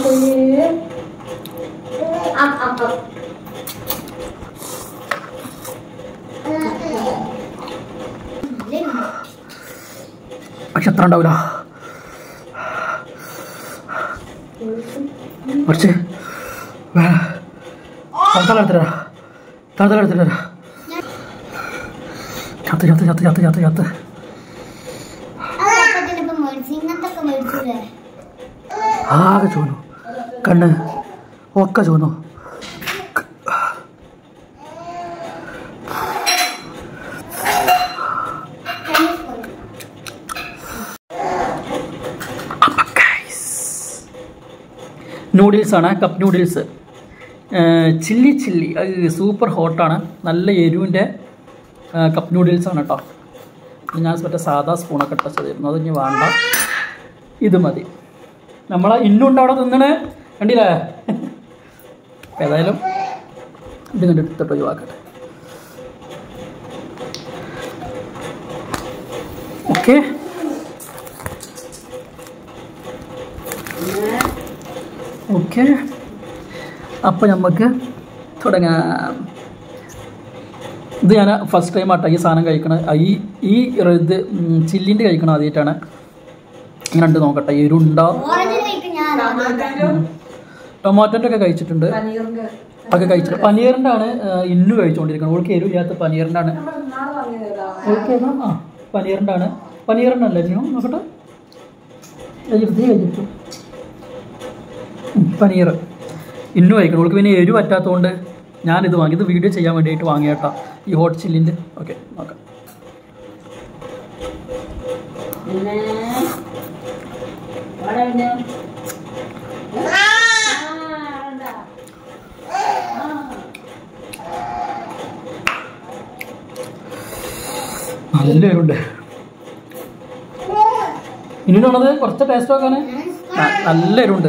Up, up, up. പക്ഷെ അത്ര ഉണ്ടാവില്ല കുറച്ച് തലത്തല എടുത്തിട്ടാ തലത്തല എടുത്തിട്ടാ ചത്ത് ചത്ത് ചത്ത് ചത്ത് ചത്ത് ചത്ത് ഇപ്പൊ മേടിച്ചു ഇങ്ങനത്തെ ഒക്കെ മേടിച്ചില്ലേ ആകെ ചോന്നു കണ്ണ് ഒക്കെ ചോന്നു നൂഡിൽസ് ആണ് കപ്പ് നൂഡിൽസ് ചില്ലി ചില്ലി അത് സൂപ്പർ ഹോട്ടാണ് നല്ല എരിവിൻ്റെ കപ്പ് നൂഡിൽസ് ആണ് കേട്ടോ ഞാൻ മറ്റേ സാധാ സ്പൂണൊക്കെ ടച്ച് ചെയ്തിരുന്നു അത് ഇനി വേണ്ട ഇത് മതി നമ്മളെ ഇന്നുണ്ട് അവിടെ തിന്നണേ കണ്ടില്ലേ ഏതായാലും ഇത് കണ്ട് എടുത്തിട്ട് ഒഴിവാക്കട്ടെ ഓക്കെ ഓക്കെ അപ്പോൾ നമുക്ക് തുടങ്ങാം ഇത് ഞാൻ ഫസ്റ്റ് ടൈം ആട്ടോ ഈ സാധനം കഴിക്കണത് ഈ ഈ ഇത് ചില്ലിൻ്റെ കഴിക്കണം ആദ്യമായിട്ടാണ് ഇങ്ങനെ ഉണ്ട് നോക്കട്ടെ എരുണ്ടോ ഓറഞ്ച് കഴിക്കും ഞാൻ ടൊമാറ്റോൻ്റെ ഒക്കെ കഴിച്ചിട്ടുണ്ട് പനീറിന്റെ ഒക്കെ കഴിച്ചിട്ട് പനീറിൻ്റെ ആണ് ഇന്നു കഴിച്ചുകൊണ്ടിരിക്കുന്നത് ഓൾക്ക് എരിവില്ലാത്ത പനീറിൻ്റെ ആണ് നമ്മൾ നാളെ വാങ്ങിയതാ ഓൾക്ക് ഏതാ ആ പനീറിൻ്റെ ആണ് പനീറിൻ്റെ അല്ലേ ഇനിയോ നോക്കട്ടെ കഴിച്ചിട്ട് കഴിച്ചിട്ടു ഉം, പനീർ ഇന്നു കഴിക്കണം ഓൾക്ക് പിന്നെ എരിവ് പറ്റാത്തതുകൊണ്ട് ഞാനിത് വാങ്ങി ഇത് വീഡിയോ ചെയ്യാൻ വേണ്ടിയിട്ട് വാങ്ങിയ കേട്ടോ ഈ ഹോട്ട് ചില്ലിൻ്റെ ഓക്കെ നോക്കാം പിന്നെ അവിടെ പിന്നെ നല്ല എരിവുണ്ട് ഇനിയാണത് കുറച്ച് ടേസ്റ്റ് നോക്കാൻ നല്ല എരിവുണ്ട്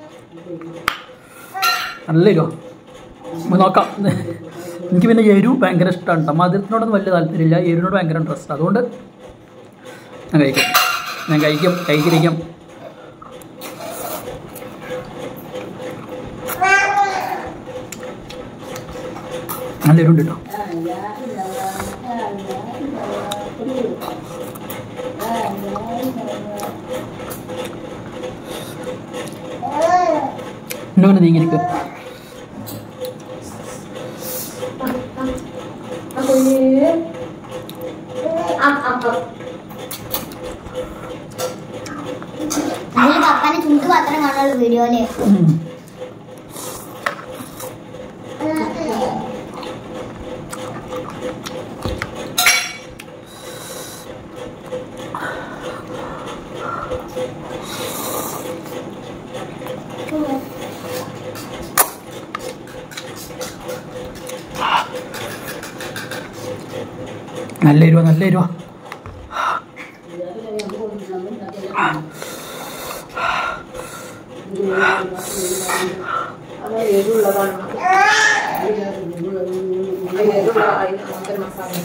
നല്ല എരിവാ നമുക്ക് നോക്കാം എനിക്ക് പിന്നെ എരിവ് ഭയങ്കര ഇഷ്ടമാണ് കേട്ടോ മധുരത്തിനോടൊന്നും വലിയ താല്പര്യമില്ല എരിവിനോട് ഭയങ്കര ഇൻട്രസ്റ്റ് അതുകൊണ്ട് ഞാൻ കഴിക്കും ഞാൻ കഴിക്കും കഴിക്കിരിക്കും നല്ല എരിവുണ്ട് കേട്ടോ ഇന്നോണ്ട് നീങ്ങിരിക്കും Up, up, up. അതിൽ പപ്പാന്റെ ചുണ്ട് മാത്രം കാണുള്ളൂ വീഡിയോയില് ഉം. നല്ല എരുവ നല്ല എരുവ അത് എരിവുള്ളതാണ് എരിവുള്ള മട്ടൻ മസാല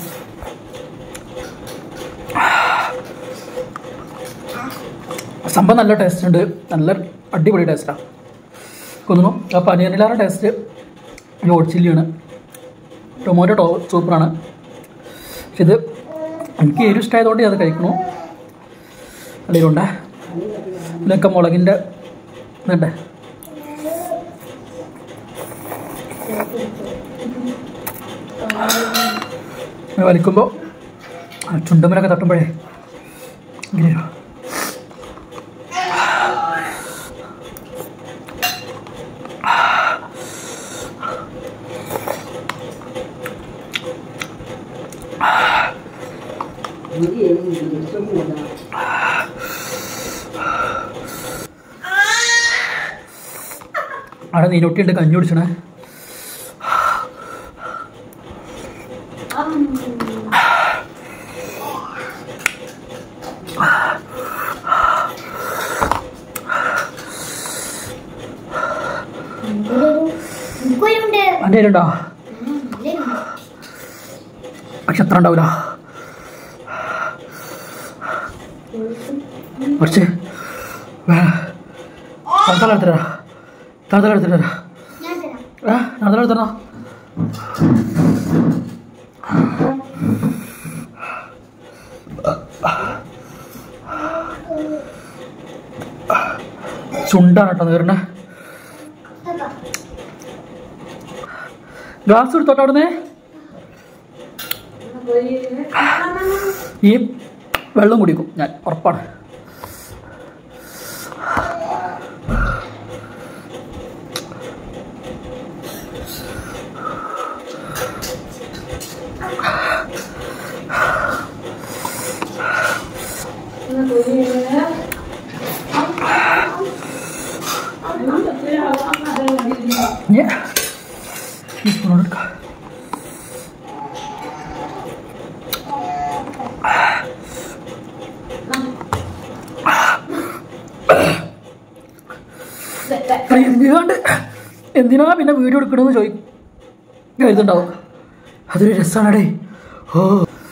സംഭവം നല്ല ടേസ്റ്റ് ഉണ്ട് നല്ല അടിപൊളി ടേസ്റ്റാണ് കൊന്നു ആ പനീറിലാറ് ടേസ്റ്റ് ഈ ഹോട്ട് ചില്ലിയാണ് ടൊമാറ്റോ ടോ സൂപ്പറാണ് പക്ഷെ ഇത് എനിക്ക് എരിവ് ഇഷ്ടമായതുകൊണ്ട് ഞാൻ അത് കഴിക്കണു അതിലുണ്ട് ഇതിലൊക്കെ മുളകിൻ്റെ ഇതുണ്ട് ഇങ്ങനെ വലിക്കുമ്പോൾ ചുണ്ടുമലൊക്കെ തട്ടുമ്പോഴേ ഇങ്ങനെ ഒരു അവിടെ നീനൊട്ടിയുണ്ട് കഞ്ഞി കുടിച്ചണേ എനിക്കൊരുണ്ട് എൻ്റെ കയ്യിലുണ്ടോ പക്ഷെ അത്ര ഉണ്ടാവില്ല കുറച്ച് തലത്തല എടുത്തിട്ടാ താത്തല എടുത്തിട്ട് വരാം ഞാൻ തരാം ആ താത്തല എടുത്തോ ചുണ്ടാണ് കേട്ടോ നേറിനെ അപ്പാ ഗ്ലാസ് എടുത്തോട്ടോ അവിടുന്ന് പോയി ഈ വെള്ളം കുടിക്കും ഞാൻ ഉറപ്പാണ് ഞെ. ഈ സ്പൂണോട് എടുക്കാം എന്തിനാണ്ട് എന്തിനാ പിന്നെ വീഡിയോ എടുക്കണമെന്ന് ചോദിക്കും കരുതുണ്ടാവും അതൊരു രസമാണടേ ഓ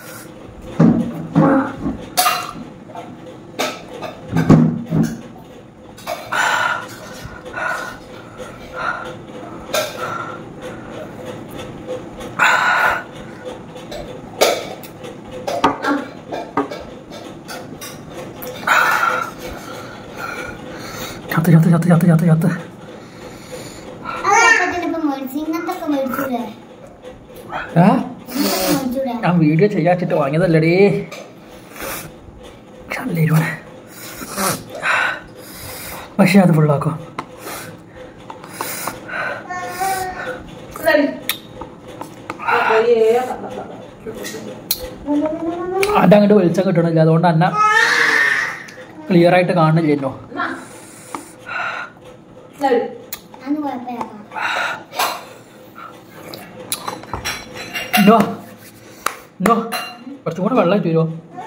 ചത്ത് ചത്ത് ചത്ത് ചത്ത് ചത്ത് ചത്ത് അത് അപ്പത്തിനിപ്പം മേടിച്ചു ഇങ്ങനത്തെ ഒക്കെ മേടിച്ചൂടെ ഏ ഇങ്ങനത്തെ മേടിച്ചൂടെ ഞാൻ വീഡിയോ ചെയ്യാച്ചിട്ട് വാങ്ങിയതല്ലടേ ചല്ലേരുവാണ് പക്ഷെ അത് ഫുള്ളാക്കും അൻ്റെ അങ്ങോട്ട് വെളിച്ചം കിട്ടണില്ല അതുകൊണ്ട് അന്ന ക്ലിയർ ആയിട്ട് കാണുന്നില്ലല്ലോ അന്ന് കുഴപ്പമില്ല ഇന്നോ ഇന്നോ കുറച്ചും കൂടെ വെള്ളം ഇട്ട് തരുമോ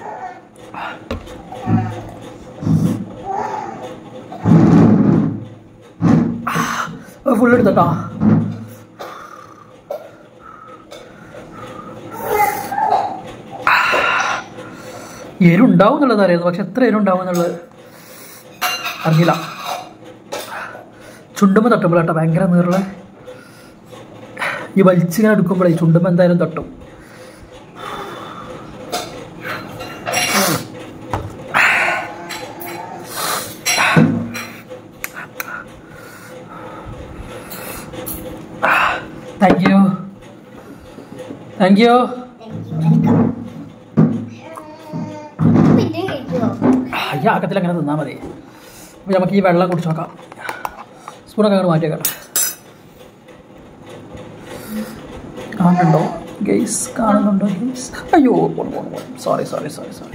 ഫുൾ എടുത്തട്ടോ എരുണ്ടാവും എന്നുള്ളത് അറിയാം പക്ഷെ എത്ര എരുണ്ടാവും എന്നുള്ളത് അറിയില്ല ചുണ്ടുമ്പ് തട്ടുമ്പോൾ കേട്ടോ ഭയങ്കര നീറുള്ള ഈ വലിച്ചിങ്ങനെ എടുക്കുമ്പോഴേ ചുണ്ടുമ്പ് എന്തായാലും തട്ടും താങ്ക് യു താങ്ക് യു പിന്നെ കഴിക്കുമോ ഈ ആക്കത്തിൽ അങ്ങനെ തിന്നാൽ മതി അപ്പോൾ നമുക്ക് ഈ വെള്ളം കുടിച്ച് നോക്കാം സ്പൂണൊക്കെ അങ്ങോട്ട് മാറ്റിയേക്കാം കാണുന്നുണ്ടോ ഗെയ്സ് കാണുന്നുണ്ടോ ഗെയ്സ് അയ്യോ പോണു പോണു പോണു സോറി സോറി സോറി സോറി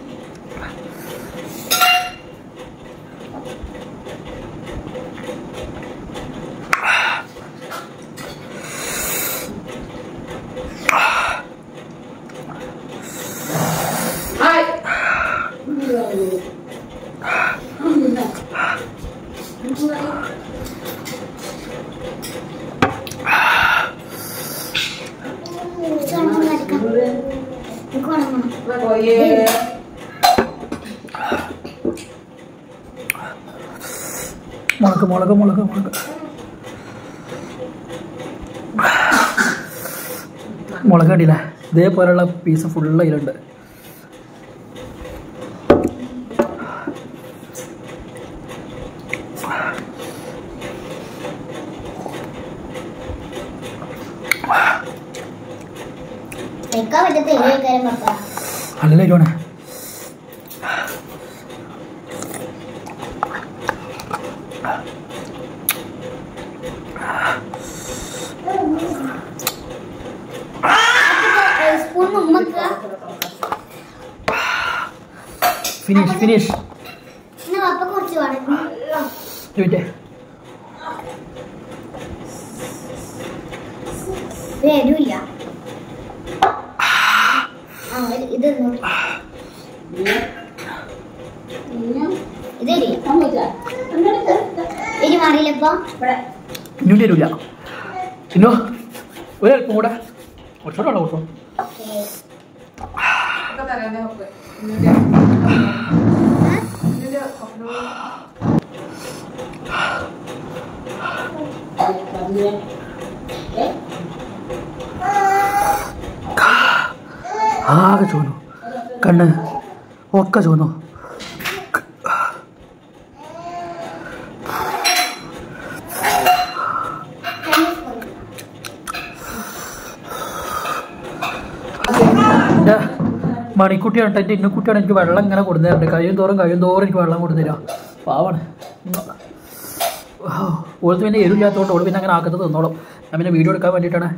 കുറച്ചുകൊണ്ട് നടക്കാം എനിക്ക് ഉണങ്ങണം മുളക് മുളക് മുളക് മുളക് മുളക് കണ്ടില്ല ഇതേപോലെയുള്ള പീസ് ഫുള്ള് അതിലുണ്ട് കഴിക്കാൻ പറ്റത്ത എരിവെക്കാരും പപ്പ നല്ല എരിവാണ് സ്പൂൺ ഉമ്മക്കുക ഫിനിഷ് ഫിനിഷ് പിന്നെ പപ്പ കുറച്ച് വേണം ചോദിച്ചേ ഇത് എരിവില്ല ആ ഇത് ഇതൊന്നും ഇത് എരി എരി മാറിയില്ലപ്പോ ഇന്നും തരൂല ഇന്നോ ഒരല്പം കൂടെ കുറച്ചുകൂടെ ഉള്ള കുറച്ചോ പറഞ്ഞേ ഏ ആകെ ചോന്നു കണ്ണ് ഒക്കെ ചോന്നു എൻ്റെ മണിക്കുട്ടിയാണ് കേട്ടോ എൻ്റെ ഇന്നുക്കുട്ടിയാണ് എനിക്ക് വെള്ളം ഇങ്ങനെ കൊടുക്കുന്നുണ്ട് കഴിയും തോറും കഴിയും തോറും എനിക്ക് വെള്ളം കൊടുക്കുന്നില്ല പാവാണ് ഓൾക്ക് പിന്നെ എരിവില്ലാത്തതുകൊണ്ട് ഓൾ പിന്നെ അങ്ങനെ ആക്കുന്നത് തന്നോളും ഞാൻ പിന്നെ വീഡിയോ എടുക്കാൻ വേണ്ടിയിട്ടാണ്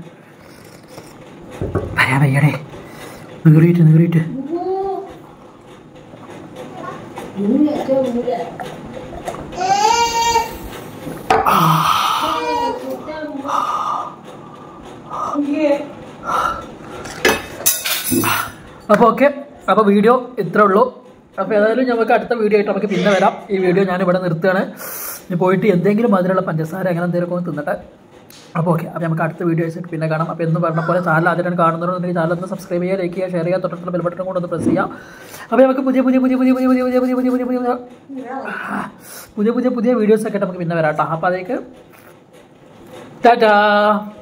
വരാൻ വയ്യടേ നീറിയിട്ട് നീറിയിട്ട് അപ്പോൾ ഓക്കെ അപ്പോൾ വീഡിയോ ഇത്രേ ഉള്ളൂ അപ്പോൾ ഏതായാലും നമുക്ക് അടുത്ത വീഡിയോ ആയിട്ട് നമുക്ക് പിന്നെ വരാം ഈ വീഡിയോ ഞാൻ ഇവിടെ നിർത്തുകയാണ് ഇനി പോയിട്ട് എന്തെങ്കിലും അതിലുള്ള പഞ്ചസാര അങ്ങനെ എന്തെങ്കിലും ഒന്ന് തിന്നട്ടെ അപ്പോൾ ഓക്കെ അപ്പോൾ നമുക്ക് അടുത്ത വീഡിയോ ആയിട്ട് പിന്നെ കാണാം അപ്പോൾ എന്ന് പറഞ്ഞ പോലെ ചാനൽ ആദ്യമായിട്ട് കാണുന്നവരുണ്ടെങ്കിൽ ചാനൽ ഒന്ന് സബ്സ്ക്രൈബ് ചെയ്യുക ലൈക്ക് ചെയ്യുക ഷെയർ ചെയ്യുക തൊട്ടടുത്തുള്ള ബെൽ ബട്ടൺ കൂടെ ഒന്ന് പ്രസ് ചെയ്യാം അപ്പോൾ നമുക്ക് പുതിയ പുതിയ പുതിയ പുതിയ പുതിയ പുതിയ പുതിയ പുതിയ പുതിയ പുതിയ പുതിയ പുതിയ പുതിയ പുതിയ വീഡിയോസ് ഒക്കെ ആയിട്ട് നമുക്ക് പിന്നെ വരാം കേട്ടോ അപ്പോൾ അതേക്ക് ടാറ്റാ